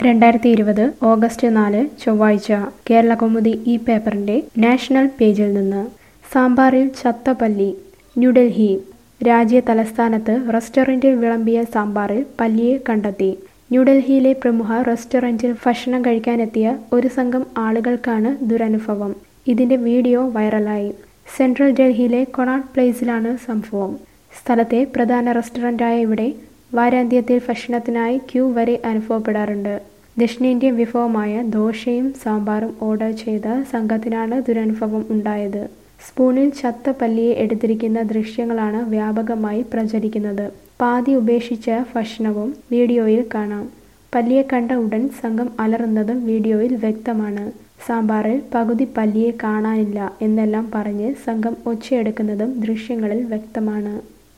രണ്ടായിരത്തി ഇരുപത് ഓഗസ്റ്റ് നാല് ചൊവ്വാഴ്ച കേരളകൗമുദി ഈ പേപ്പറിന്റെ നാഷണൽ പേജിൽ നിന്ന് സാമ്പാറിൽ ചത്തപല്ലി ന്യൂഡൽഹി രാജ്യ തലസ്ഥാനത്ത് റെസ്റ്റോറന്റിൽ വിളമ്പിയ സാമ്പാറിൽ പല്ലിയെ കണ്ടെത്തി ന്യൂഡൽഹിയിലെ പ്രമുഖ റെസ്റ്റോറന്റിൽ ഭക്ഷണം കഴിക്കാനെത്തിയ ഒരു സംഘം ആളുകൾക്കാണ് ദുരനുഭവം ഇതിന്റെ വീഡിയോ വൈറലായി സെൻട്രൽ ഡൽഹിയിലെ കൊണാട്ട് പ്ലേസിലാണ് സംഭവം സ്ഥലത്തെ പ്രധാന റെസ്റ്റോറന്റായ ഇവിടെ വാരാന്ത്യത്തിൽ ഭക്ഷണത്തിനായി ക്യൂ വരെ അനുഭവപ്പെടാറുണ്ട് ദക്ഷിണേന്ത്യൻ വിഭവമായ ദോശയും സാമ്പാറും ഓർഡർ ചെയ്ത സംഘത്തിനാണ് ദുരനുഭവം ഉണ്ടായത് സ്പൂണിൽ ചത്ത പല്ലിയെ എടുത്തിരിക്കുന്ന ദൃശ്യങ്ങളാണ് വ്യാപകമായി പ്രചരിക്കുന്നത് പാതി ഉപേക്ഷിച്ച ഭക്ഷണവും വീഡിയോയിൽ കാണാം പല്ലിയെ കണ്ട ഉടൻ സംഘം അലറുന്നതും വീഡിയോയിൽ വ്യക്തമാണ് സാമ്പാറിൽ പകുതി പല്ലിയെ കാണാനില്ല എന്നെല്ലാം പറഞ്ഞ് സംഘം ഒച്ചയെടുക്കുന്നതും ദൃശ്യങ്ങളിൽ വ്യക്തമാണ്